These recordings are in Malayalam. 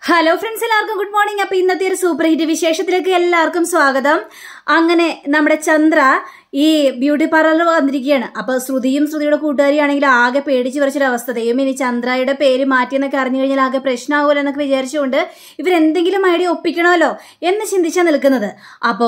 ഹലോ ഫ്രണ്ട്സ് എല്ലാവർക്കും ഗുഡ് മോർണിംഗ് അപ്പൊ ഇന്നത്തെ ഒരു സൂപ്പർ ഹിറ്റ് വിശേഷത്തിലേക്ക് എല്ലാവർക്കും സ്വാഗതം അങ്ങനെ നമ്മുടെ ചന്ദ്ര ഈ ബ്യൂട്ടി പാർലറിൽ വന്നിരിക്കുകയാണ് അപ്പൊ ശ്രുതിയും ശ്രുതിയുടെ കൂട്ടുകാരിയാണെങ്കിൽ ആകെ പേടിച്ച് പറിച്ചൊരു അവസ്ഥ ദൈവം ഇനി ചന്ദ്രയുടെ പേര് മാറ്റിയെന്നൊക്കെ അറിഞ്ഞു കഴിഞ്ഞാൽ ആകെ പ്രശ്നമാകുമല്ലോ എന്നൊക്കെ വിചാരിച്ചുകൊണ്ട് ഇവരെന്തെങ്കിലും ഐഡിയ ഒപ്പിക്കണമല്ലോ എന്ന് ചിന്തിച്ചാണ് നിൽക്കുന്നത് അപ്പോ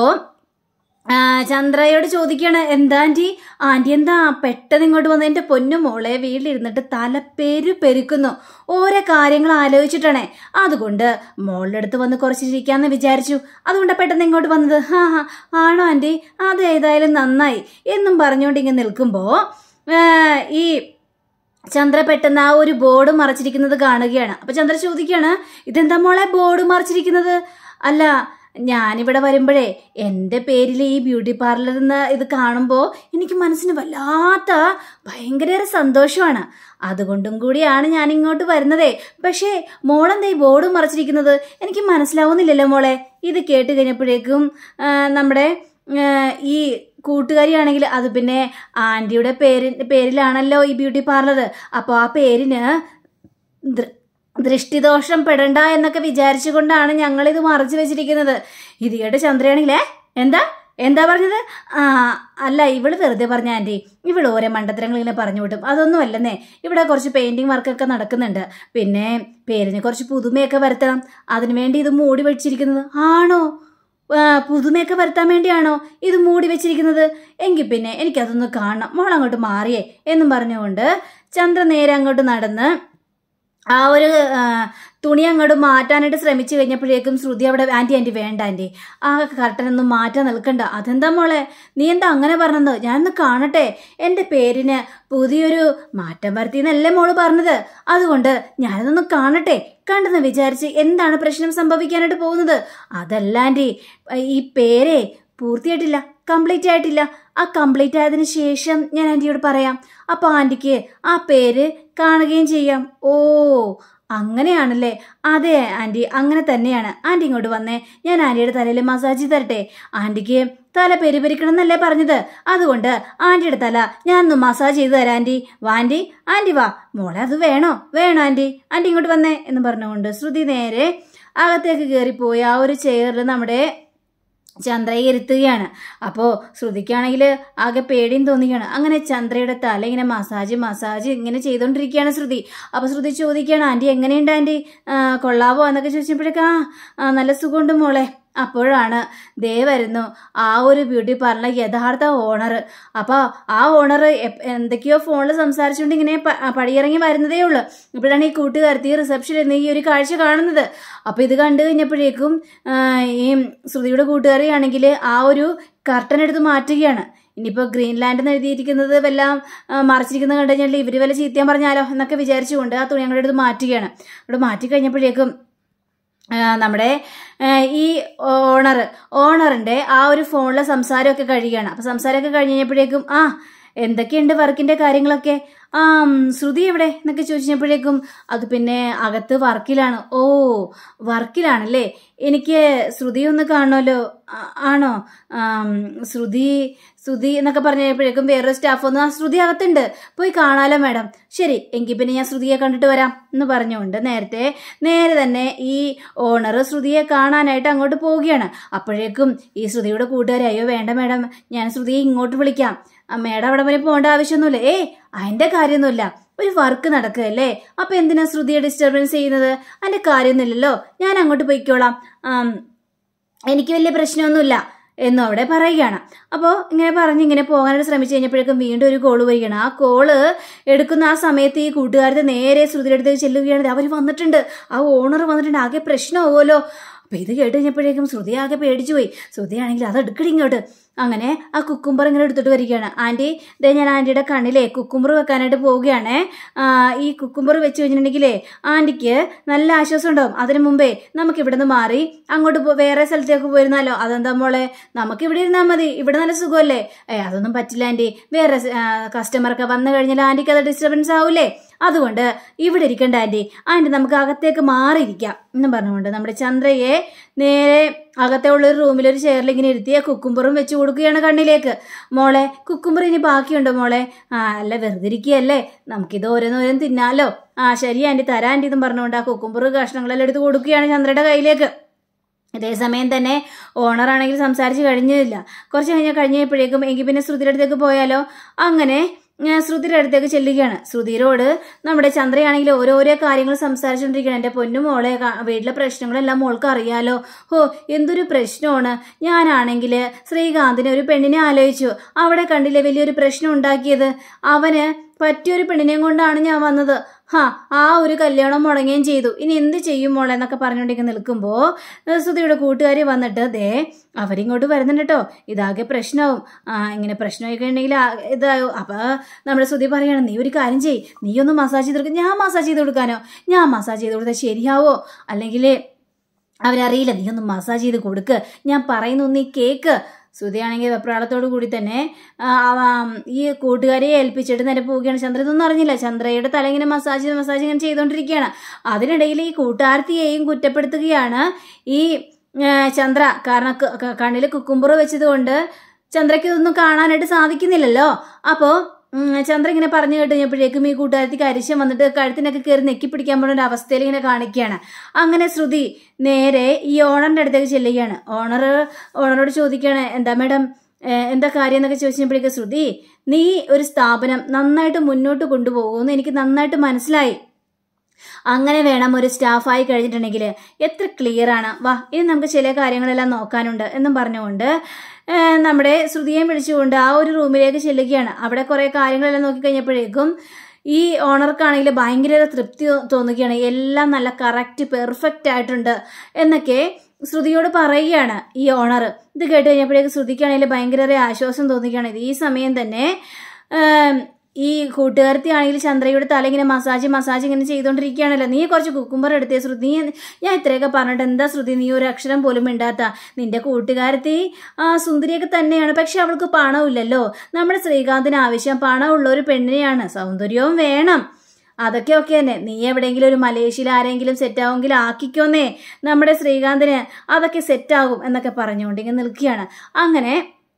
ആ, ചന്ദ്രയോട് ചോദിക്കാണ് എന്താ ആന്റി ആന്റി എന്താ പെട്ടെന്ന് ഇങ്ങോട്ട് വന്ന് എന്റെ പൊന്നു മോളെ വീട്ടിലിരുന്നിട്ട് തല പെരു പെരുക്കുന്നു ഓരോ കാര്യങ്ങൾ ആലോചിച്ചിട്ടാണേ അതുകൊണ്ട് മോളുടെ അടുത്ത് വന്ന് കുറച്ചിരിക്കാന്ന് വിചാരിച്ചു അതുകൊണ്ട് പെട്ടെന്ന് ഇങ്ങോട്ട് വന്നത് ഹാ ഹാ ആണോ ആന്റി അത് ഏതായാലും നന്നായി എന്നും പറഞ്ഞുകൊണ്ട് ഇങ്ങനെ നിൽക്കുമ്പോ ആ, ഈ ചന്ദ്ര പെട്ടെന്ന് ആ ഒരു ബോർഡ് മറച്ചിരിക്കുന്നത് കാണുകയാണ് അപ്പൊ ചന്ദ്ര ചോദിക്കാണ് ഇതെന്താ മോളെ ബോർഡ് മറച്ചിരിക്കുന്നത് അല്ല ഞാനിവിടെ വരുമ്പോഴേ എൻ്റെ പേരിൽ ഈ ബ്യൂട്ടി പാർലറിൽ നിന്ന് ഇത് കാണുമ്പോൾ എനിക്ക് മനസ്സിന് വല്ലാത്ത ഭയങ്കര സന്തോഷമാണ് അതുകൊണ്ടും കൂടിയാണ് ഞാൻ ഇങ്ങോട്ട് വരുന്നതേ പക്ഷേ മോളെന്താ ഈ ബോർഡ് മറച്ചിരിക്കുന്നത് എനിക്ക് മനസ്സിലാവുന്നില്ലല്ലോ മോളെ ഇത് കേട്ട് കഴിഞ്ഞപ്പോഴേക്കും ആ, നമ്മുടെ ആ, ഈ കൂട്ടുകാരിയാണെങ്കിൽ അത് പിന്നെ ആൻറ്റിയുടെ പേര് പേരിലാണല്ലോ ഈ ബ്യൂട്ടി പാർലർ അപ്പോൾ ആ പേരിന് ദൃ- ദൃഷ്ടിദോഷം പെടണ്ട എന്നൊക്കെ വിചാരിച്ചുകൊണ്ടാണ് ഞങ്ങൾ ഇത് മറച്ചു വെച്ചിരിക്കുന്നത് ഇത് കേട്ട് ചന്ദ്രയാണെങ്കിലേ എന്താ എന്താ പറഞ്ഞത് ആ അല്ല ഇവള് വെറുതെ പറഞ്ഞ ആൻറ്റി ഇവള് ഓരോ മണ്ടത്തരങ്ങൾ ഇങ്ങനെ പറഞ്ഞു വിട്ടും അതൊന്നും അല്ലെന്നേ ഇവിടെ കുറച്ച് പെയിന്റിങ് വർക്കൊക്കെ നടക്കുന്നുണ്ട് പിന്നെ പേരിന് കുറച്ച് പുതുമയൊക്കെ വരുത്തണം അതിനുവേണ്ടി ഇത് മൂടി വെച്ചിരിക്കുന്നത് ആണോ ആ, പുതുമയൊക്കെ വരുത്താൻ വേണ്ടിയാണോ ഇത് മൂടി വെച്ചിരിക്കുന്നത് എങ്കിൽ പിന്നെ എനിക്കതൊന്ന് കാണണം മോൾ അങ്ങോട്ട് മാറിയേ എന്നും പറഞ്ഞുകൊണ്ട് ചന്ദ്ര നേരെ അങ്ങോട്ട് നടന്ന് ആ ഒരു ആ, തുണി അങ്ങോട്ട് മാറ്റാനായിട്ട് ശ്രമിച്ചു കഴിഞ്ഞപ്പോഴേക്കും ശ്രുതി അവിടെ ആൻറ്റി ആൻറ്റി വേണ്ട ആൻറ്റി ആ കർട്ടനൊന്നും മാറ്റാൻ നിൽക്കണ്ട അതെന്താ മോളെ നീ എന്താ അങ്ങനെ പറഞ്ഞത് ഞാനൊന്ന് കാണട്ടെ എൻ്റെ പേരിന് പുതിയൊരു മാറ്റം വരുത്തിയെന്നല്ലേ മോള് പറഞ്ഞത് അതുകൊണ്ട് ഞാനതൊന്ന് കാണട്ടെ കണ്ടെന്ന് വിചാരിച്ച് എന്താണ് പ്രശ്നം സംഭവിക്കാനായിട്ട് പോകുന്നത് അതല്ല ആൻറ്റി ഈ പേരേ പൂർത്തിയായിട്ടില്ല കംപ്ലീറ്റ് ആയിട്ടില്ല ആ കംപ്ലീറ്റ് ആയതിനു ശേഷം ഞാൻ ആൻറ്റിയോട് പറയാം അപ്പോൾ ആൻറ്റിക്ക് ആ പേര് കാണുകയും ചെയ്യാം ഓ അങ്ങനെയാണല്ലേ അതെ ആൻറ്റി അങ്ങനെ തന്നെയാണ് ആൻറ്റി ഇങ്ങോട്ട് വന്നേ ഞാൻ ആൻറ്റിയുടെ തലയിൽ മസാജ് തരട്ടെ ആൻറ്റിക്ക് തല പെരുപെരിക്കണം എന്നല്ലേ പറഞ്ഞത് അതുകൊണ്ട് ആൻറ്റിയുടെ തല ഞാനൊന്ന് മസാജ് ചെയ്ത് തരാം ആൻറ്റി വാ ആൻറ്റി ആൻറ്റി വാ മോളെ അത് വേണോ വേണോ ആൻറ്റി ആൻറ്റി ഇങ്ങോട്ട് വന്നേ എന്ന് പറഞ്ഞുകൊണ്ട് ശ്രുതി നേരെ അകത്തേക്ക് കയറിപ്പോയി ആ ഒരു ചെയറിൽ നമ്മുടെ ചന്ദ്രയെ ഇരുത്തുകയാണ് അപ്പോൾ ശ്രുതിക്കാണെങ്കിൽ ആകെ പേടിയും തോന്നുകയാണ് അങ്ങനെ ചന്ദ്രയുടെ തല ഇങ്ങനെ മസാജ് മസാജ് ഇങ്ങനെ ചെയ്തുകൊണ്ടിരിക്കുകയാണ് ശ്രുതി അപ്പോൾ ശ്രുതി ചോദിക്കുകയാണ് ആൻറ്റി എങ്ങനെയുണ്ട് ആൻറ്റി ആ, കൊള്ളാവോ എന്നൊക്കെ ചോദിച്ചപ്പോഴേക്കും ആ ആ, നല്ല സുഖമുണ്ട് മോളെ അപ്പോഴാണ് ദേ വരുന്നു ആ ഒരു ബ്യൂട്ടി പാർലർ യഥാർത്ഥ ഓണർ അപ്പോൾ ആ ഓണർ എന്തൊക്കെയോ ഫോണിൽ സംസാരിച്ചുകൊണ്ട് ഇങ്ങനെ പ- പടിയിറങ്ങി വരുന്നതേ ഉള്ളൂ ഇപ്പോഴാണ് ഈ കൂട്ടുകാരത്തി റിസപ്ഷനിൽ നിന്ന് ഈ ഒരു കാഴ്ച കാണുന്നത് അപ്പോൾ ഇത് കണ്ടു കഴിഞ്ഞപ്പോഴേക്കും ആ, ഈ ശ്രുതിയുടെ കൂട്ടുകാരിയാണെങ്കിൽ ആ ഒരു കർട്ടൻ എടുത്ത് മാറ്റുകയാണ് ഇനിയിപ്പോൾ ഗ്രീൻലാൻഡ് എന്ന് എഴുതിയിരിക്കുന്നത് വല്ലതും ആ, മറച്ചിരിക്കുന്നത് കണ്ടു കഴിഞ്ഞാൽ ഇവർ വല്ല ചീത്തയാൻ പറഞ്ഞാലോ എന്നൊക്കെ വിചാരിച്ചുകൊണ്ട് ആ തുണി അങ്ങോട്ട് എടുത്ത് മാറ്റുകയാണ് അവിടെ മാറ്റി കഴിഞ്ഞപ്പോഴേക്കും ആ, നമ്മുടെ ആ, ഈ ഓണർ ഓണറിന്റെ ആ ഒരു ഫോണിലെ സംസാരമൊക്കെ കഴിയുകയാണ് അപ്പൊ സംസാരമൊക്കെ കഴിഞ്ഞ് കഴിഞ്ഞപ്പോഴേക്കും ആ എന്തൊക്കെയുണ്ട് വർക്കിന്റെ കാര്യങ്ങളൊക്കെ ആ ഉം, ശ്രുതി എവിടെ എന്നൊക്കെ ചോദിച്ചപ്പോഴേക്കും അത് പിന്നെ അകത്ത് വർക്കിലാണ് ഓ വർക്കിലാണല്ലേ എനിക്ക് ശ്രുതി ഒന്ന് കാണണമല്ലോ ആ- ആണോ ആം, ശ്രുതി ശ്രുതി എന്നൊക്കെ പറഞ്ഞപ്പോഴേക്കും വേറൊരു സ്റ്റാഫ് ഒന്ന് ആ ശ്രുതി അകത്തുണ്ട് പോയി കാണാലോ മാഡം ശരി എങ്കിൽ പിന്നെ ഞാൻ ശ്രുതിയെ കണ്ടിട്ട് വരാം എന്ന് പറഞ്ഞുകൊണ്ട് നേരത്തെ നേരെ തന്നെ ഈ ഓണർ ശ്രുതിയെ കാണാനായിട്ട് അങ്ങോട്ട് പോവുകയാണ് അപ്പോഴേക്കും ഈ ശ്രുതിയുടെ കൂട്ടുകാരി അയ്യോ വേണ്ട മാഡം ഞാൻ ശ്രുതിയെ ഇങ്ങോട്ട് വിളിക്കാം ആ മേഡം അവിടെ വരെ പോകേണ്ട ആവശ്യമൊന്നുമില്ല ഏ അതിന്റെ കാര്യമൊന്നുമില്ല ഒരു വർക്ക് നടക്കുകയല്ലേ അപ്പൊ എന്തിനാ ശ്രുതിയെ ഡിസ്റ്റർബൻസ് ചെയ്യുന്നത് അതിന്റെ കാര്യമൊന്നുമില്ലല്ലോ ഞാൻ അങ്ങോട്ട് പോയിക്കോളാം ആം, എനിക്ക് വലിയ പ്രശ്നമൊന്നുമില്ല എന്നും അവിടെ പറയുകയാണ് അപ്പോൾ ഇങ്ങനെ പറഞ്ഞ് ഇങ്ങനെ പോകാനായിട്ട് ശ്രമിച്ചു കഴിഞ്ഞപ്പോഴേക്കും വീണ്ടും ഒരു കോള് വരികയാണ് ആ കോള് എടുക്കുന്ന ആ സമയത്ത് ഈ കൂട്ടുകാരുടെ നേരെ ശ്രുതിയുടെ അടുത്തേക്ക് ചെല്ലുകയാണ് അവർ വന്നിട്ടുണ്ട് ആ ഓണർ വന്നിട്ടുണ്ട് ആകെ പ്രശ്നമാവുമല്ലോ അപ്പോൾ ഇത് കേട്ട് കഴിഞ്ഞപ്പോഴേക്കും ശ്രുതി ആകെ പേടിച്ചു പോയി ശ്രുതിയാണെങ്കിൽ അത് എടുക്കടി ഇങ്ങോട്ട് അങ്ങനെ ആ കുക്കുംബർ ഇങ്ങനെ എടുത്തിട്ട് വരികയാണ് ആൻറ്റി ദേ ഞാൻ ആൻറ്റിയുടെ കണ്ണിലെ കുക്കുംബർ വെക്കാനായിട്ട് പോവുകയാണേ ആ, ഈ കുക്കുംബർ വെച്ച് കഴിഞ്ഞിട്ടുണ്ടെങ്കിലേ ആൻറ്റിക്ക് നല്ല ആശ്വാസം ഉണ്ടാവും അതിനു മുമ്പേ നമുക്ക് ഇവിടെ നിന്ന് മാറി അങ്ങോട്ട് പോ വേറെ സ്ഥലത്തേക്ക് പോയിരുന്നാലോ അതെന്താ മോളെ നമുക്ക് ഇവിടെ ഇരുന്നാൽ മതി ഇവിടെ നല്ല സുഖമല്ലേ ഏ അതൊന്നും പറ്റില്ല ആൻറ്റി വേറെ കസ്റ്റമറൊക്കെ വന്നു കഴിഞ്ഞാൽ ആൻറ്റിക്ക് അത് ഡിസ്റ്റർബൻസ് ആവൂലേ അതുകൊണ്ട് ഇവിടെ ഇരിക്കണ്ട ആൻറ്റി ആൻറ്റി നമുക്ക് അകത്തേക്ക് മാറിയിരിക്കാം എന്നും പറഞ്ഞുകൊണ്ട് നമ്മുടെ ചന്ദ്രയെ നേരെ അകത്തെ ഉള്ള ഒരു റൂമിൽ ഒരു ചെയറിൽ ഇങ്ങനെ ഇരുത്തിയ കുക്കുംബറും വെച്ച് കൊടുക്കുകയാണ് കണ്ണിലേക്ക് മോളെ കുക്കുംബർ ഇനി ബാക്കിയുണ്ടോ മോളെ ആ അല്ല വെറുതെ ഇരിക്കുകയല്ലേ നമുക്കിത് ഓരോന്നോരോന്ന് തിന്നാലോ ആ ശരി ആൻറ്റി തരാം ആൻറ്റി എന്നും പറഞ്ഞുകൊണ്ട് ആ കുക്കുംബർ കഷ്ണങ്ങളെല്ലാം എടുത്ത് കൊടുക്കുകയാണ് ചന്ദ്രയുടെ കയ്യിലേക്ക് അതേസമയം തന്നെ ഓണറാണെങ്കിൽ സംസാരിച്ച് കഴിഞ്ഞില്ല കുറച്ച് കഴിഞ്ഞാൽ കഴിഞ്ഞപ്പോഴേക്കും എങ്കിൽ പിന്നെ ശ്രുതിയുടെ അടുത്തേക്ക് പോയാലോ അങ്ങനെ ഞാൻ ശ്രുതിയുടെ അടുത്തേക്ക് ചെല്ലുകയാണ് ശ്രുതിയോട് നമ്മുടെ ചന്ദ്രയാണെങ്കിൽ ഓരോരോ കാര്യങ്ങൾ സംസാരിച്ചുകൊണ്ടിരിക്കുകയാണ് എൻ്റെ പൊന്നു മോളെ കാ- വീട്ടിലെ പ്രശ്നങ്ങളെല്ലാം മോൾക്ക് അറിയാലോ ഹോ എന്തൊരു പ്രശ്നമാണ് ഞാനാണെങ്കിൽ ശ്രീകാന്തിനെ ഒരു പെണ്ണിനെ ആലോചിച്ചു അവിടെ കണ്ടില്ലേ വലിയൊരു പ്രശ്നം ഉണ്ടാക്കിയത് അവന് പറ്റിയൊരു പെണ്ണിനെയും കൊണ്ടാണ് ഞാൻ വന്നത് ഹാ ആ ഒരു കല്യാണം മുടങ്ങുകയും ചെയ്തു ഇനി എന്ത് ചെയ്യും മോളെ എന്നൊക്കെ പറഞ്ഞുകൊണ്ടൊക്കെ നിൽക്കുമ്പോൾ സുധിയുടെ കൂട്ടുകാരി വന്നിട്ട് ദേ അവരിങ്ങോട്ട് വരുന്നുണ്ട് കേട്ടോ ഇതാകെ പ്രശ്നമാവും ആ ഇങ്ങനെ പ്രശ്നമൊക്കെ ഉണ്ടെങ്കിൽ ആ- ഇതായോ അപ്പോൾ നമ്മുടെ സുധി പറയണം നീ ഒരു കാര്യം ചെയ് നീ ഒന്ന് മസാജ് ചെയ്ത് കൊടുക്കുക ഞാൻ മസാജ് ചെയ്ത് കൊടുക്കാനോ ഞാൻ മസാജ് ചെയ്ത് കൊടുത്താൽ ശരിയാവോ അല്ലെങ്കിൽ അവരറിയില്ല നീ ഒന്ന് മസാജ് ചെയ്ത് കൊടുക്ക് ഞാൻ പറയുന്നു നീ കേക്ക് ശ്രുതിയാണെങ്കിൽ വെപ്രാളത്തോടു കൂടി തന്നെ ആ, ആ, ഈ കൂട്ടുകാരെ ഏൽപ്പിച്ചിട്ട് നേരെ പോവുകയാണ് ചന്ദ്ര ഇതൊന്നും അറിഞ്ഞില്ല ചന്ദ്രയുടെ തല ഇങ്ങനെ മസാജ് മസാജ് ഇങ്ങനെ ചെയ്തുകൊണ്ടിരിക്കുകയാണ് അതിനിടയിൽ ഈ കൂട്ടുകാർത്തിയെയും കുറ്റപ്പെടുത്തുകയാണ് ഈ ആ, ചന്ദ്ര കാരണം കണ്ണിൽ കുക്കുമ്പുറ വെച്ചതുകൊണ്ട് ചന്ദ്രയ്ക്ക് ഇതൊന്നും കാണാനായിട്ട് സാധിക്കുന്നില്ലല്ലോ അപ്പോൾ ചന്ദ്ര ഇങ്ങനെ പറഞ്ഞു കേട്ട് കഴിഞ്ഞപ്പോഴേക്കും ഈ കൂട്ടുകാരത്തിക്ക് അരിശം വന്നിട്ട് കഴുത്തിനൊക്കെ കയറി നെക്കി പിടിക്കാൻ പോകുന്ന ഒരു അവസ്ഥയിൽ ഇങ്ങനെ കാണിക്കുകയാണ് അങ്ങനെ ശ്രുതി നേരെ ഈ ഓണറിന്റെ അടുത്തേക്ക് ചെല്ലുകയാണ് ഓണർ ഓണറോട് ചോദിക്കുകയാണ് എന്താ മാഡം ഏഹ്, എന്താ കാര്യം എന്നൊക്കെ ചോദിച്ചപ്പോഴേക്കും ശ്രുതി നീ ഒരു സ്ഥാപനം നന്നായിട്ട് മുന്നോട്ട് കൊണ്ടുപോകുമെന്ന് എനിക്ക് നന്നായിട്ട് മനസ്സിലായി അങ്ങനെ വേണം ഒരു സ്റ്റാഫായി കഴിഞ്ഞിട്ടുണ്ടെങ്കിൽ എത്ര ക്ലിയർ ആണ് വാ ഇനി നമുക്ക് ചില കാര്യങ്ങളെല്ലാം നോക്കാനുണ്ട് എന്നും പറഞ്ഞുകൊണ്ട് ഏഹ്, നമ്മുടെ ശ്രുതിയെ വിളിച്ചുകൊണ്ട് ആ ഒരു റൂമിലേക്ക് ചെല്ലുകയാണ് അവിടെ കുറേ കാര്യങ്ങളെല്ലാം നോക്കിക്കഴിഞ്ഞപ്പോഴേക്കും ഈ ഓണർക്കാണെങ്കിൽ ഭയങ്കര തൃപ്തി തോന്നുകയാണ് എല്ലാം നല്ല കറക്റ്റ് പെർഫെക്റ്റ് ആയിട്ടുണ്ട് എന്നൊക്കെ ശ്രുതിയോട് പറയുകയാണ് ഈ ഓണർ ഇത് കേട്ട് കഴിഞ്ഞപ്പോഴേക്കും ശ്രുതിക്കാണെങ്കിൽ ഭയങ്കര ഒരു ആശ്വാസം തോന്നുകയാണ് ഈ സമയം തന്നെ ഏം, ഈ കൂട്ടുകാരത്തി ആണെങ്കിൽ ചന്ദ്രയുടെ തല ഇങ്ങനെ മസാജ് മസാജ് ഇങ്ങനെ ചെയ്തുകൊണ്ടിരിക്കുകയാണല്ലോ നീ കുറച്ച് കുക്കുംബർ എടുത്തേ ശ്രുതി നീ ഞാൻ ഇത്രയൊക്കെ പറഞ്ഞിട്ട് എന്താ ശ്രുതി നീ ഒരു അക്ഷരം പോലും മിണ്ടാത്ത നിന്റെ കൂട്ടുകാരത്തി ആ സുന്ദരിയൊക്കെ തന്നെയാണ് പക്ഷെ അവൾക്ക് പണമില്ലല്ലോ നമ്മുടെ ശ്രീകാന്തിന് ആവശ്യം പണമുള്ള ഒരു പെണ്ണിനെയാണ് സൗന്ദര്യവും വേണം അതൊക്കെ ഒക്കെ തന്നെ നീ എവിടെയെങ്കിലും ഒരു മലേഷ്യയിൽ ആരെങ്കിലും സെറ്റ് ആവുമെങ്കിൽ ആക്കിക്കോന്നേ നമ്മുടെ ശ്രീകാന്തിന് അതൊക്കെ സെറ്റാകും എന്നൊക്കെ പറഞ്ഞുകൊണ്ട് ഇങ്ങനെ നിൽക്കുകയാണ് അങ്ങനെ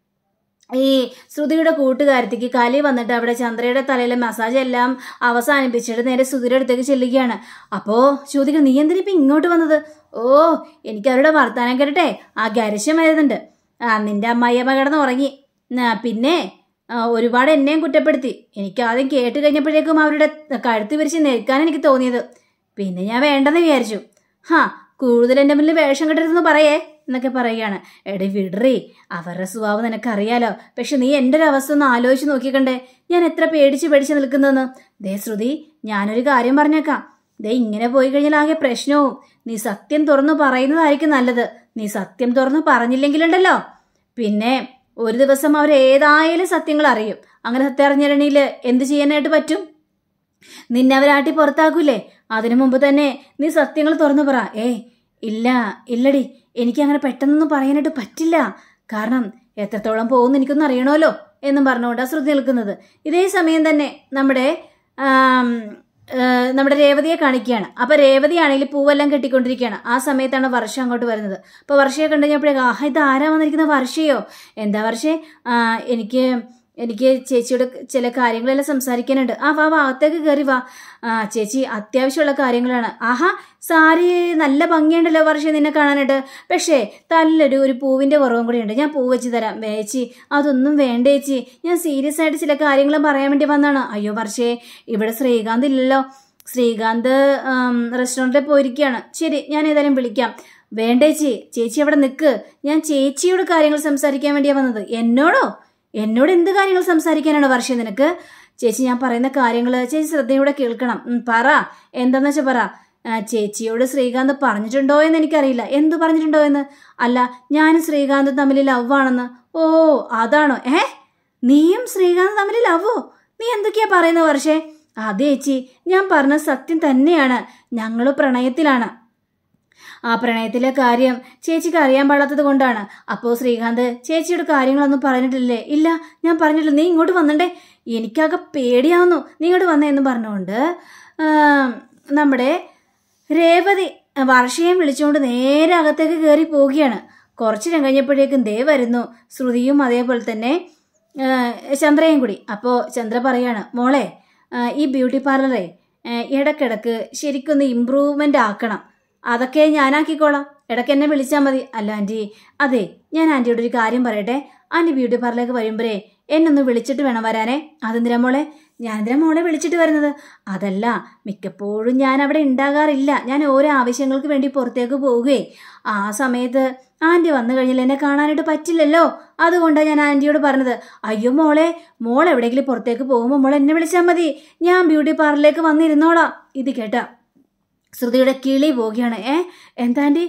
ഈ ശ്രുതിയുടെ കൂട്ടുകാരത്തിക്ക് കലി വന്നിട്ട് അവിടെ ചന്ദ്രയുടെ തലയിലെ മസാജ് എല്ലാം അവസാനിപ്പിച്ചിട്ട് നേരെ ശ്രുതിയുടെ അടുത്തേക്ക് ചെല്ലുകയാണ് അപ്പോൾ ചോദിക്കണം നീ എന്തിനാ ഇപ്പം ഇങ്ങോട്ട് വന്നത് ഓ എനിക്ക് അവരുടെ വർത്താനം കേട്ടെ ആ ഗരശം വരുന്നുണ്ട് ആ നിന്റെ അമ്മായിയമ്മ കിടന്ന് ഉറങ്ങി ആ, പിന്നെ ആ, ഒരുപാട് എന്നെയും കുറ്റപ്പെടുത്തി എനിക്ക് ആദ്യം കേട്ട് കഴിഞ്ഞപ്പോഴേക്കും അവരുടെ കഴുത്ത് വിരിച്ച് നിൽക്കാൻ എനിക്ക് തോന്നിയത് പിന്നെ ഞാൻ വേണ്ടെന്ന് വിചാരിച്ചു ഹാ കൂടുതൽ എൻ്റെ മുന്നിൽ വേഷം കെട്ടരുതെന്ന് പറയേ എന്നൊക്കെ പറയുകയാണ് എടി വിടറി അവരുടെ സ്വഭാവം നിനക്കറിയാലോ പക്ഷെ നീ എൻ്റെ ഒരു അവസ്ഥ ഒന്ന് ആലോചിച്ച് നോക്കിക്കണ്ടേ ഞാൻ എത്ര പേടിച്ച് പേടിച്ച് നിൽക്കുന്നതെന്ന് ദേ ശ്രുതി ഞാനൊരു കാര്യം പറഞ്ഞേക്കാം ദേ ഇങ്ങനെ പോയി കഴിഞ്ഞാൽ ആകെ പ്രശ്നവും നീ സത്യം തുറന്നു പറയുന്നതായിരിക്കും നല്ലത് നീ സത്യം തുറന്നു പറഞ്ഞില്ലെങ്കിലുണ്ടല്ലോ പിന്നെ ഒരു ദിവസം അവർ ഏതായാലും സത്യങ്ങൾ അറിയും അങ്ങനെ സത്യം അറിഞ്ഞിരണിയിൽ എന്ത് ചെയ്യാനായിട്ട് പറ്റും നിന്നെ അവരാട്ടി പുറത്താക്കൂലേ അതിനു മുമ്പ് തന്നെ നീ സത്യങ്ങൾ തുറന്നു പറ ഏ ഇല്ല ഇല്ലടി എനിക്ക് അങ്ങനെ പെട്ടെന്നൊന്നും പറയാനായിട്ട് പറ്റില്ല കാരണം എത്രത്തോളം പോകുമെന്ന് എനിക്കൊന്നും അറിയണമല്ലോ എന്നും പറഞ്ഞുകൊണ്ട് ശ്രുതി നിൽക്കുന്നത് ഇതേ സമയം തന്നെ നമ്മുടെ ആം, ഏ, നമ്മുടെ രേവതിയെ കാണിക്കുകയാണ് അപ്പൊ രേവതി ആണെങ്കിൽ പൂവെല്ലാം കെട്ടിക്കൊണ്ടിരിക്കുകയാണ് ആ സമയത്താണ് വർഷ അങ്ങോട്ട് വരുന്നത് അപ്പൊ വർഷയെ കണ്ടു കഴിഞ്ഞപ്പോഴേക്കും ആഹ് ഇത് ആരാ വന്നിരിക്കുന്ന വർഷയോ എന്താ വർഷേ ആ, എനിക്ക് എനിക്ക് ചേച്ചിയോട് ചില കാര്യങ്ങളെല്ലാം സംസാരിക്കാനുണ്ട് ആ വാ വാ അകത്തേക്ക് കയറി വാ ആ ചേച്ചി അത്യാവശ്യമുള്ള കാര്യങ്ങളാണ് ആഹാ സാരി നല്ല ഭംഗിയുണ്ടല്ലോ വർഷം നിന്നെ കാണാനായിട്ട് പക്ഷേ തല്ലൊരു ഒരു പൂവിൻ്റെ കുറവും കൂടി ഉണ്ട് ഞാൻ പൂ വെച്ച് തരാം ചേച്ചി അതൊന്നും വേണ്ട ചേച്ചി ഞാൻ സീരിയസ് ആയിട്ട് ചില കാര്യങ്ങൾ പറയാൻ വേണ്ടി വന്നാണ് അയ്യോ വർഷേ ഇവിടെ ശ്രീകാന്ത് ഇല്ലല്ലോ ശ്രീകാന്ത് റെസ്റ്റോറൻറ്റിൽ പോയിരിക്കുകയാണ് ശരി ഞാൻ ഏതായാലും വിളിക്കാം വേണ്ട ചേച്ചി ചേച്ചി അവിടെ നിൽക്ക് ഞാൻ ചേച്ചിയോട് കാര്യങ്ങൾ സംസാരിക്കാൻ വേണ്ടിയാണ് വന്നത് എന്നോടോ എന്നോട് എന്ത് കാര്യങ്ങൾ സംസാരിക്കാനാണ് വർഷം നിനക്ക് ചേച്ചി ഞാൻ പറയുന്ന കാര്യങ്ങൾ ചേച്ചി ശ്രദ്ധയോടെ കേൾക്കണം ഉം, പറ എന്താന്ന് വെച്ചാൽ പറ ആ, ചേച്ചിയോട് ശ്രീകാന്ത് പറഞ്ഞിട്ടുണ്ടോ എന്ന് എനിക്കറിയില്ല എന്ത് പറഞ്ഞിട്ടുണ്ടോ എന്ന് അല്ല ഞാനും ശ്രീകാന്തും തമ്മിൽ ലവ് ആണെന്ന് ഓ അതാണോ ഏ നീയും ശ്രീകാന്ത് തമ്മിൽ ലവോ നീ എന്തൊക്കെയാ പറയുന്നത് വർഷേ അതെ ചേച്ചി ഞാൻ പറഞ്ഞ സത്യം തന്നെയാണ് ഞങ്ങൾ പ്രണയത്തിലാണ് ആ പ്രണയത്തിലെ കാര്യം ചേച്ചിക്ക് അറിയാൻ പാടാത്തത് കൊണ്ടാണ് അപ്പോൾ ശ്രീകാന്ത് ചേച്ചിയുടെ കാര്യങ്ങളൊന്നും പറഞ്ഞിട്ടില്ലേ ഇല്ല ഞാൻ പറഞ്ഞിട്ടില്ല നീ ഇങ്ങോട്ട് വന്നണ്ടേ എനിക്കാകെ പേടിയാവുന്നു നീ ഇങ്ങോട്ട് വന്നേ എന്ന് പറഞ്ഞുകൊണ്ട് ആ, നമ്മുടെ രേവതി വർഷയും വിളിച്ചുകൊണ്ട് നേരെ അകത്തേക്ക് കയറി പോവുകയാണ് കുറച്ചു നേരം കഴിഞ്ഞപ്പോഴേക്കും ദേ വരുന്നു ശ്രുതിയും അതേപോലെ തന്നെ ആ, ചന്ദ്രയും കൂടി അപ്പോൾ ചന്ദ്ര പറയാണ് മോളെ ആ, ഈ ബ്യൂട്ടി പാർലറെ ആ, ഇടയ്ക്കിടയ്ക്ക് ശരിക്കൊന്ന് ഇമ്പ്രൂവ്മെൻ്റ് ആക്കണം അതൊക്കെ ഞാനാക്കിക്കോളാം ഇടയ്ക്ക് എന്നെ വിളിച്ചാൽ മതി അല്ല ആൻറ്റി അതെ ഞാൻ ആൻറ്റിയോട് ഒരു കാര്യം പറയട്ടെ ആൻറ്റി ബ്യൂട്ടി പാർലറിലേക്ക് വരുമ്പോഴേ എന്നൊന്ന് വിളിച്ചിട്ട് വേണം വരാനേ അതെന്തിനാ മോളെ ഞാനെന്തിനാ മോളെ വിളിച്ചിട്ട് വരുന്നത് അതല്ല മിക്കപ്പോഴും ഞാൻ അവിടെ ഉണ്ടാകാറില്ല ഞാൻ ഓരോ ആവശ്യങ്ങൾക്ക് വേണ്ടി പുറത്തേക്ക് പോവുകയെ ആ സമയത്ത് ആൻറ്റി വന്നു കഴിഞ്ഞാൽ എന്നെ കാണാനായിട്ട് പറ്റില്ലല്ലോ അതുകൊണ്ടാണ് ഞാൻ ആൻറ്റിയോട് പറഞ്ഞത് അയ്യോ മോളെ മോൾ എവിടെയെങ്കിലും പുറത്തേക്ക് പോകുമ്പോൾ മോൾ എന്നെ വിളിച്ചാൽ മതി ഞാൻ ബ്യൂട്ടി പാർലറിലേക്ക് വന്നിരുന്നോളാം ഇത് കേട്ടാ ശ്രുതിയുടെ കിളി പോവുകയാണ് ഏ എന്താണ്ടി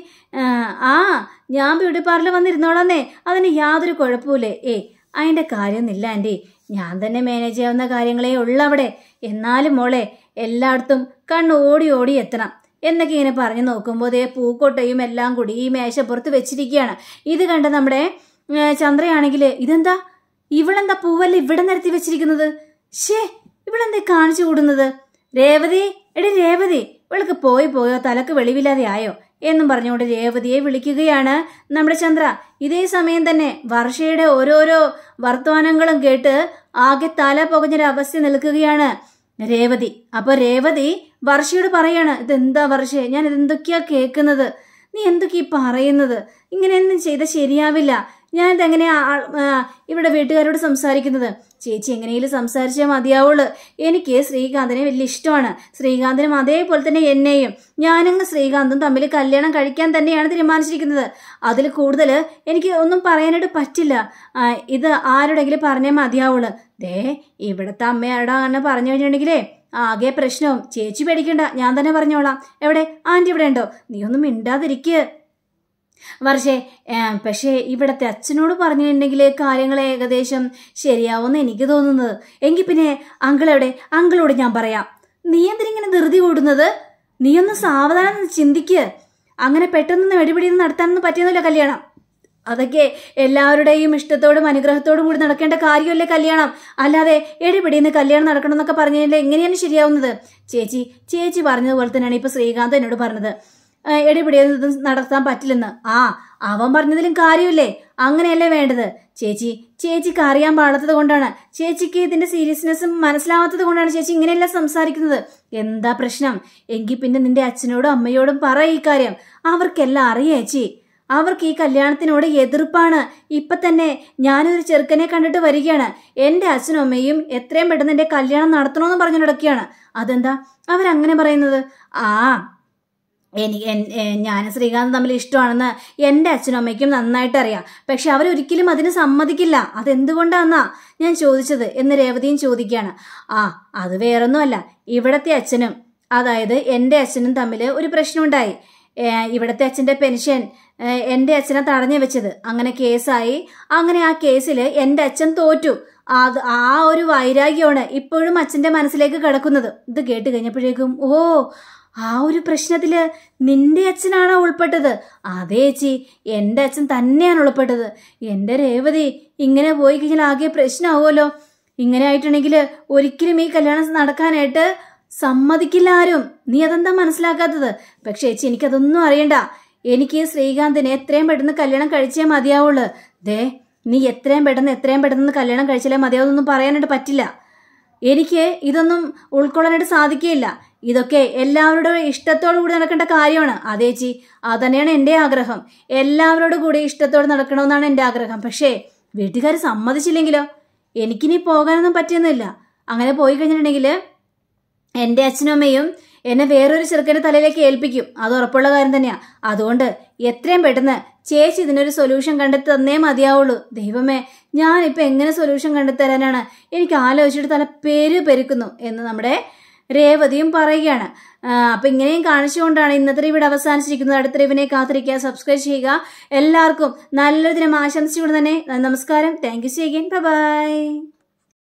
ആ ഞാൻ ബ്യൂട്ടി പാർലർ വന്നിരുന്നോളാന്നേ അതിന് യാതൊരു കുഴപ്പമില്ലേ ഏ അതിൻ്റെ കാര്യമൊന്നുമില്ല ആൻറ്റി ഞാൻ തന്നെ മാനേജ് ചെയ്യാവുന്ന കാര്യങ്ങളേ ഉള്ളൂ അവിടെ എന്നാലും മോളെ എല്ലായിടത്തും കണ്ണ് ഓടി ഓടി എത്തണം എന്നൊക്കെ ഇങ്ങനെ പറഞ്ഞു നോക്കുമ്പോൾ ദേ പൂക്കോട്ടയും എല്ലാം കൂടി ഈ മേശപ്പുറത്ത് വെച്ചിരിക്കുകയാണ് ഇത് കണ്ട നമ്മുടെ ഏ, ചന്ദ്രയാണെങ്കിൽ ഇതെന്താ ഇവളെന്താ പൂവല്ല ഇവിടെ നിരത്തി വെച്ചിരിക്കുന്നത് ഷേ ഇവളെന്താ കാണിച്ചു കൂടുന്നത് രേവതി എടി രേവതി ഇവൾക്ക് പോയി പോയോ തലക്ക് വെളിവില്ലാതെ ആയോ എന്നും പറഞ്ഞുകൊണ്ട് രേവതിയെ വിളിക്കുകയാണ് നമ്മുടെ ചന്ദ്ര ഇതേ സമയം തന്നെ വർഷയുടെ ഓരോരോ വർത്തമാനങ്ങളും കേട്ട് ആകെ തല പുകഞ്ഞൊരവസ്ഥ നിൽക്കുകയാണ് രേവതി അപ്പൊ രേവതി വർഷയോട് പറയാണ് ഇതെന്താ വർഷേ ഞാൻ ഇതെന്തൊക്കെയാ കേൾക്കുന്നത് നീ എന്തൊക്കെയാ ഈ പറയുന്നത് ഇങ്ങനെയൊന്നും ചെയ്താൽ ശരിയാവില്ല ഞാനിത് എങ്ങനെയാ ആ- ആ, ഇവിടെ വീട്ടുകാരോട് സംസാരിക്കുന്നത് ചേച്ചി എങ്ങനെയെങ്കിലും സംസാരിച്ചാൽ മതിയാവുള്ളൂ എനിക്ക് ശ്രീകാന്തിനെ വലിയ ഇഷ്ടമാണ് ശ്രീകാന്തിനും അതേപോലെ തന്നെ എന്നെയും ഞാനങ്ങ് ശ്രീകാന്തും തമ്മിൽ കല്യാണം കഴിക്കാൻ തന്നെയാണ് തീരുമാനിച്ചിരിക്കുന്നത് അതിൽ കൂടുതൽ എനിക്ക് ഒന്നും പറയാനായിട്ട് പറ്റില്ല ആ, ഇത് ആരോടെങ്കിലും പറഞ്ഞാൽ മതിയാവുള്ളൂ ദേ ഇവിടുത്തെ അമ്മയാരുടെ അങ്ങനെ പറഞ്ഞു കഴിഞ്ഞിട്ടുണ്ടെങ്കിലേ ആകെ പ്രശ്നവും ചേച്ചി പേടിക്കണ്ട ഞാൻ തന്നെ പറഞ്ഞോളാം എവിടെ ആൻറ്റി ഇവിടെ ഉണ്ടോ നീ ഒന്നും മിണ്ടാതിരിക്കുക വർഷേ ഏ, പക്ഷേ ഇവിടത്തെ അച്ഛനോട് പറഞ്ഞിട്ടുണ്ടെങ്കിൽ കാര്യങ്ങൾ ഏകദേശം ശരിയാവുമെന്ന് എനിക്ക് തോന്നുന്നത് എങ്കിൽ പിന്നെ അങ്കിളെവിടെ അങ്കിളോട് ഞാൻ പറയാം നീ എന്തിനിങ്ങനെ ധൃതി കൂടുന്നത് നീ ഒന്ന് സാവധാനം നിന്ന് ചിന്തിക്ക് അങ്ങനെ പെട്ടെന്ന് വെടിപിടിയൊന്നും നടത്താനൊന്നും പറ്റിയൊന്നുമില്ല കല്യാണം അതൊക്കെ എല്ലാവരുടെയും ഇഷ്ടത്തോടും അനുഗ്രഹത്തോടും കൂടി നടക്കേണ്ട കാര്യമല്ലേ കല്യാണം അല്ലാതെ എടിപിടിന്ന് കല്യാണം നടക്കണം എന്നൊക്കെ പറഞ്ഞാൽ എങ്ങനെയാണ് ശരിയാവുന്നത് ചേച്ചി ചേച്ചി പറഞ്ഞതുപോലെ തന്നെയാണ് ഇപ്പൊ ശ്രീകാന്ത് എന്നോട് പറഞ്ഞത് എടിപിടിയൊന്നും നടത്താൻ പറ്റില്ലെന്ന് ആ അവൻ പറഞ്ഞതിലും കാര്യമില്ലേ അങ്ങനെയല്ലേ വേണ്ടത് ചേച്ചി ചേച്ചിക്ക് അറിയാൻ പാടാത്തത് കൊണ്ടാണ് ചേച്ചിക്ക് ഇതിന്റെ സീരിയസ്നെസ്സും മനസ്സിലാവാത്തത് കൊണ്ടാണ് ചേച്ചി ഇങ്ങനെയല്ല സംസാരിക്കുന്നത് എന്താ പ്രശ്നം എങ്കിൽ പിന്നെ നിന്റെ അച്ഛനോടും അമ്മയോടും പറ ഈ കാര്യം അവർക്കെല്ലാം അറിയാം ചേച്ചി അവർക്ക് ഈ കല്യാണത്തിനോട് എതിർപ്പാണ് ഇപ്പൊ തന്നെ ഞാനൊരു ചെറുക്കനെ കണ്ടിട്ട് വരികയാണ് എന്റെ അച്ഛനും അമ്മയും എത്രയും പെട്ടെന്ന് എന്റെ കല്യാണം നടത്തണമെന്ന് പറഞ്ഞു നടക്കുകയാണ് അതെന്താ അവരങ്ങനെ പറയുന്നത് ആ എനിക്ക് ഞാൻ ശ്രീകാന്ത് തമ്മിൽ ഇഷ്ടമാണെന്ന് എൻ്റെ അച്ഛനും അമ്മയ്ക്കും നന്നായിട്ട് അറിയാം പക്ഷെ അവരൊരിക്കലും അതിന് സമ്മതിക്കില്ല അതെന്തുകൊണ്ടാന്നാ ഞാൻ ചോദിച്ചത് എന്ന് രേവതിയും ചോദിക്കുകയാണ് ആ അത് വേറൊന്നുമല്ല ഇവിടത്തെ അച്ഛനും അതായത് എൻ്റെ അച്ഛനും തമ്മിൽ ഒരു പ്രശ്നമുണ്ടായി ഏ, ഇവിടത്തെ അച്ഛൻ്റെ പെൻഷൻ ഏ, എൻ്റെ അച്ഛനെ തടഞ്ഞു വെച്ചത് അങ്ങനെ കേസായി അങ്ങനെ ആ കേസിൽ എൻ്റെ അച്ഛൻ തോറ്റു അത് ആ ഒരു വൈരാഗ്യമാണ് ഇപ്പോഴും അച്ഛൻ്റെ മനസ്സിലേക്ക് കിടക്കുന്നത് ഇത് കേട്ട് കഴിഞ്ഞപ്പോഴേക്കും ഓ ആ ഒരു പ്രശ്നത്തില് നിന്റെ അച്ഛനാണോ ഉൾപ്പെട്ടത് അതേ ചേച്ചി എൻ്റെ അച്ഛൻ തന്നെയാണ് ഉൾപ്പെട്ടത് എൻ്റെ രേവതി ഇങ്ങനെ പോയി കഴിഞ്ഞാൽ ആകെ പ്രശ്നമാവുമല്ലോ ഇങ്ങനെ ആയിട്ടുണ്ടെങ്കിൽ ഒരിക്കലും ഈ കല്യാണം നടക്കാനായിട്ട് സമ്മതിക്കില്ല ആരും നീ അതെന്താ മനസ്സിലാക്കാത്തത് പക്ഷേ ചേച്ചി എനിക്കതൊന്നും അറിയണ്ട എനിക്ക് ശ്രീകാന്തിനെ എത്രയും പെട്ടെന്ന് കല്യാണം കഴിച്ചേ മതിയാവുള്ളൂ ദേ നീ എത്രയും പെട്ടെന്ന് എത്രയും പെട്ടെന്ന് കല്യാണം കഴിച്ചാലേ മതിയാവുന്നൊന്നും പറയാനായിട്ട് പറ്റില്ല എനിക്ക് ഇതൊന്നും ഉൾക്കൊള്ളാനായിട്ട് സാധിക്കുകയില്ല ഇതൊക്കെ എല്ലാവരുടെ ഇഷ്ടത്തോടു കൂടി നടക്കേണ്ട കാര്യമാണ് അതേച്ചി അതന്നെയാണ് എൻ്റെ ആഗ്രഹം എല്ലാവരോടും കൂടി ഇഷ്ടത്തോടെ നടക്കണമെന്നാണ് എൻ്റെ ആഗ്രഹം പക്ഷേ വീട്ടുകാർ സമ്മതിച്ചില്ലെങ്കിലോ എനിക്കിനി പോകാനൊന്നും പറ്റിയൊന്നുമില്ല അങ്ങനെ പോയി കഴിഞ്ഞിട്ടുണ്ടെങ്കിൽ എൻ്റെ അച്ഛനും അമ്മയും എന്നെ വേറൊരു ചെറുക്കൻ്റെ തലയിലേക്ക് ഏൽപ്പിക്കും അത് ഉറപ്പുള്ള കാര്യം തന്നെയാണ് അതുകൊണ്ട് എത്രയും പെട്ടെന്ന് ചേച്ചി ഇതിനൊരു സൊല്യൂഷൻ കണ്ടെത്തി തന്നേ മതിയാവുള്ളൂ ദൈവമേ ഞാനിപ്പോൾ എങ്ങനെ സൊല്യൂഷൻ കണ്ടെത്തരാനാണ് എനിക്ക് ആലോചിച്ചിട്ട് തല പേര് പെരുക്കുന്നു എന്ന് നമ്മുടെ രേവതിയും പറയുകയാണ് ആ, അപ്പൊ ഇങ്ങനെയും കാണിച്ചുകൊണ്ടാണ് ഇന്നത്തെ ഇവിടെ അവസാനിച്ചിരിക്കുന്നത് അടുത്ത ഇവനെ കാത്തിരിക്കുക സബ്സ്ക്രൈബ് ചെയ്യുക എല്ലാവർക്കും നല്ലൊരു ദിനം ആശംസിച്ചുകൊണ്ട് തന്നെ നമസ്കാരം thank you see again by